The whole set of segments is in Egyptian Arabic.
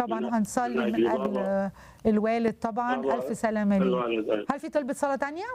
طبعا هنصلي من أجل اجل بابا. الوالد طبعا بابا. الف سلامه ليه الوالد، أيوة. هل في طلبه صلاه تانية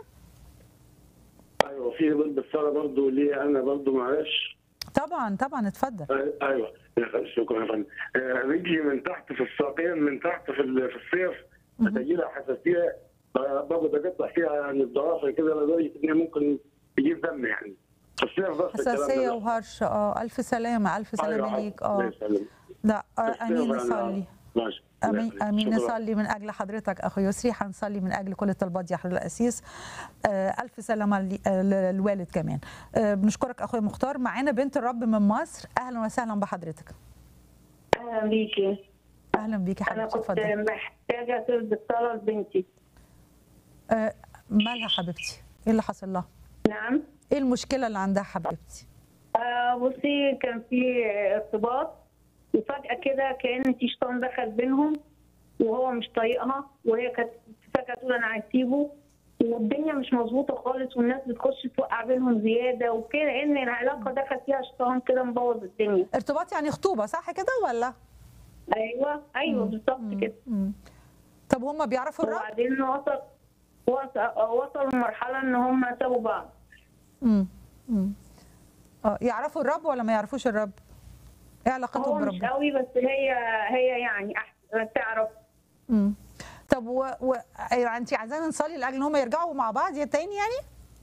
ايوه في ضد الصلاه برضه ليه انا برضه معلش طبعا طبعا اتفضل أي- ايوه شكرا يا فندم آه، رجلي من تحت في الساقين من تحت في ال- في الصيف بتجي لها حساسيه آه، بقعد اقطع فيها يعني الضوافر كده لدرجه ان هي ممكن تجيب دم يعني في الصيف بس الكلام ده حساسيه بس. وهرش اه الف سلامه الف سلامه أيوة، ليك الله اه يسلمك. لا آه، في الصيف امين أنا- نصلي ماشي الله امين يخليك. امين شكراً. نصلي من اجل حضرتك اخو يسري هنصلي من اجل كل الطلبات يا حضره القسيس آه، الف سلامه لي- آه، للوالد كمان آه، بنشكرك اخويا مختار معانا بنت الرب من مصر اهلا وسهلا بحضرتك اهلا بيكي اهلا بيكي انا حبيبتي كنت اتفضلي محتاجه تلبس صلاه لبنتي آه، مالها حبيبتي ايه اللي حصل لها نعم ايه المشكله اللي عندها حبيبتي آه بصي كان في ارتباط وفجاه كده كان في شيطان دخل بينهم وهو مش طايقها وهي كانت فجاه تقول انا عايز اسيبه والدنيا مش مظبوطه خالص والناس بتخش توقع بينهم زياده وكده ان العلاقه دخل فيها شيطان كده مبوظ الدنيا ارتباط يعني خطوبه صح كده ولا ايوه ايوه بالظبط كده مم. طب هم بيعرفوا الرب وبعدين وصل وصل وصلوا لمرحله ان هم سابوا بعض مم. مم. اه يعرفوا الرب ولا ما يعرفوش الرب ايه علاقتهم هو مش بربنا قوي بس هي هي يعني احسن تعرف مم. طب و... و... أيوة انت عايزانا نصلي لاجل ان هم يرجعوا مع بعض يا تاني يعني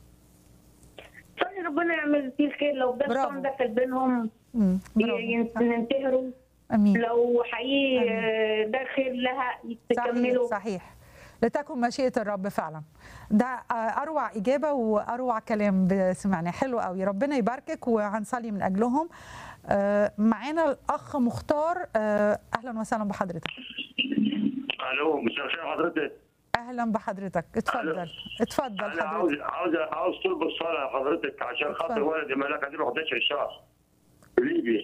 صلي ربنا يعمل فيه الخير لو ده برافو. الشيطان دخل بينهم مم. ي- برافو. ينتهروا امين لو حقيقي آه، ده خير لها صحيح تكملوا صحيح لتكن مشيئة الرب فعلا ده آه، أروع إجابة وأروع كلام ب- سمعناه حلو قوي ربنا يباركك وهنصلي من أجلهم آه، معانا الأخ مختار آه، أهلا وسهلا بحضرتك الو مساء الخير حضرتك أهلا بحضرتك اتفضل اتفضل انا عاوز حضرتك عاوز عاوز طلب الصلاه حضرتك عشان خاطر اتفضل. ولدي ملاك عنده 11 شهر في ليبيا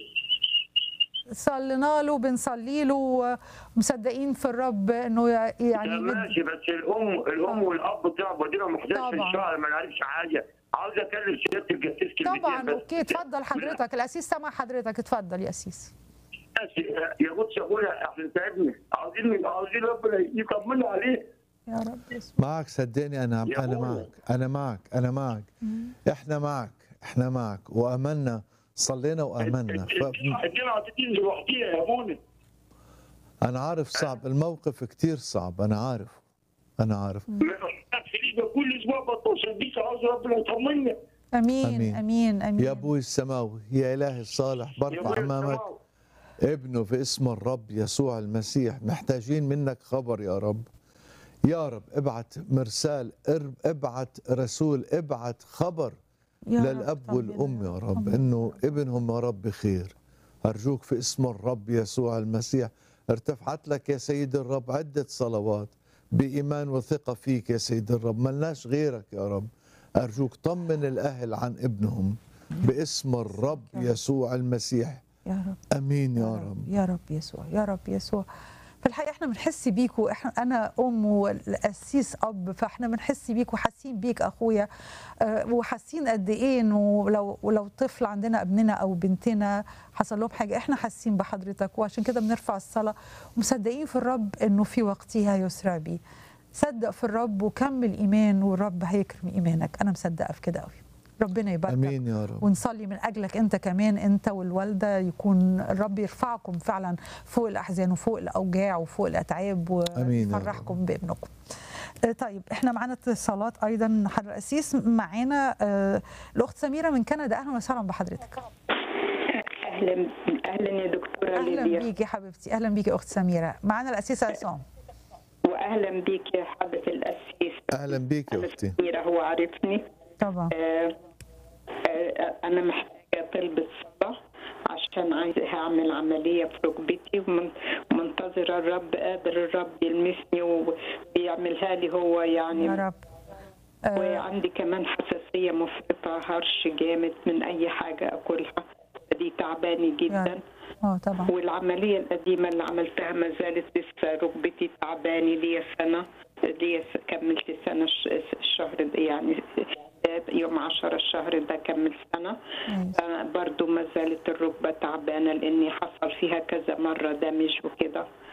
صلينا له بنصلي له مصدقين في الرب انه ي- يعني يعني يد- ماشي بس الام الام والاب بتاعه بديلهم 11 طبعا. شهر ما نعرفش حاجه عاوز اكلم سياده الجسيس كلمتين طبعا بس. اوكي اتفضل حضرتك الاسيس سمع حضرتك اتفضل يا اسيس ماشي. يا بص يا ابويا احنا تعبنا عاوزين عاوزين ربنا يطمنا عليه يا رب يسوع معك صدقني انا يا انا أبويا. معك انا معك انا معك احنا معك احنا معك وامنا صلينا وامنا ف... الجامعه تدين لوحديها يا ابونا انا عارف صعب الموقف كتير صعب انا عارف انا عارف في ليبيا كل اسبوع بتصل بيك عاوز ربنا يطمنا امين أمين. امين امين يا ابوي السماوي يا الهي الصالح يا برفع أبويا امامك السماوي. ابنه في اسم الرب يسوع المسيح محتاجين منك خبر يا رب يا رب ابعت مرسال ارب- ابعت رسول ابعت خبر يا رب للاب طمنا والام يا رب طمنا. انه ابنهم يا رب بخير ارجوك في اسم الرب يسوع المسيح ارتفعت لك يا سيد الرب عده صلوات بايمان وثقه فيك يا سيد الرب ملناش غيرك يا رب ارجوك طمن الاهل عن ابنهم باسم الرب يسوع المسيح يا رب امين يا رب يا رب يسوع يا رب يسوع في الحقيقه احنا بنحس بيك واحنا انا ام والقسيس اب فاحنا بنحس بيك وحاسين بيك اخويا آه، وحاسين قد ايه انه لو ولو طفل عندنا ابننا او بنتنا حصل لهم حاجه احنا حاسين بحضرتك وعشان كده بنرفع الصلاه ومصدقين في الرب انه في وقتها يسرع بيه صدق في الرب وكمل ايمان والرب هيكرم ايمانك انا مصدقه في كده قوي ربنا يباركك امين يا رب ونصلي من اجلك انت كمان انت والوالده يكون الرب يرفعكم فعلا فوق الاحزان وفوق الاوجاع وفوق الاتعاب آمين يا ويفرحكم بابنكم. آه، طيب احنا معانا اتصالات ايضا حضرتك القسيس معانا آه، الاخت سميره من كندا اهلا وسهلا بحضرتك. اهلا اهلا يا دكتوره اهلا ليديا بيكي حبيبتي اهلا بيكي اخت سميره معانا القسيس عصام واهلا بيك يا حضره القسيس اهلا بيك يا أنا اختي سميرة هو عارفني طبعا آه آه انا محتاجه طلب الصلاه عشان عايزه هعمل عمليه في ركبتي ومن- ومنتظره الرب قادر الرب يلمسني ويعملها لي هو يعني يا رب آه، وعندي كمان حساسيه مفرطه هرش جامد من اي حاجه اكلها دي تعباني يا جدا رب. اه طبعا والعملية القديمة اللي عملتها ما زالت لسه ركبتي تعباني ليا سنة ليا س- كملت سنة الش- الشهر ده يعني يوم عشرة الشهر ده كمل سنة كويس. أنا برضو ما زالت الركبة تعبانة لأني حصل فيها كذا مرة دمج وكده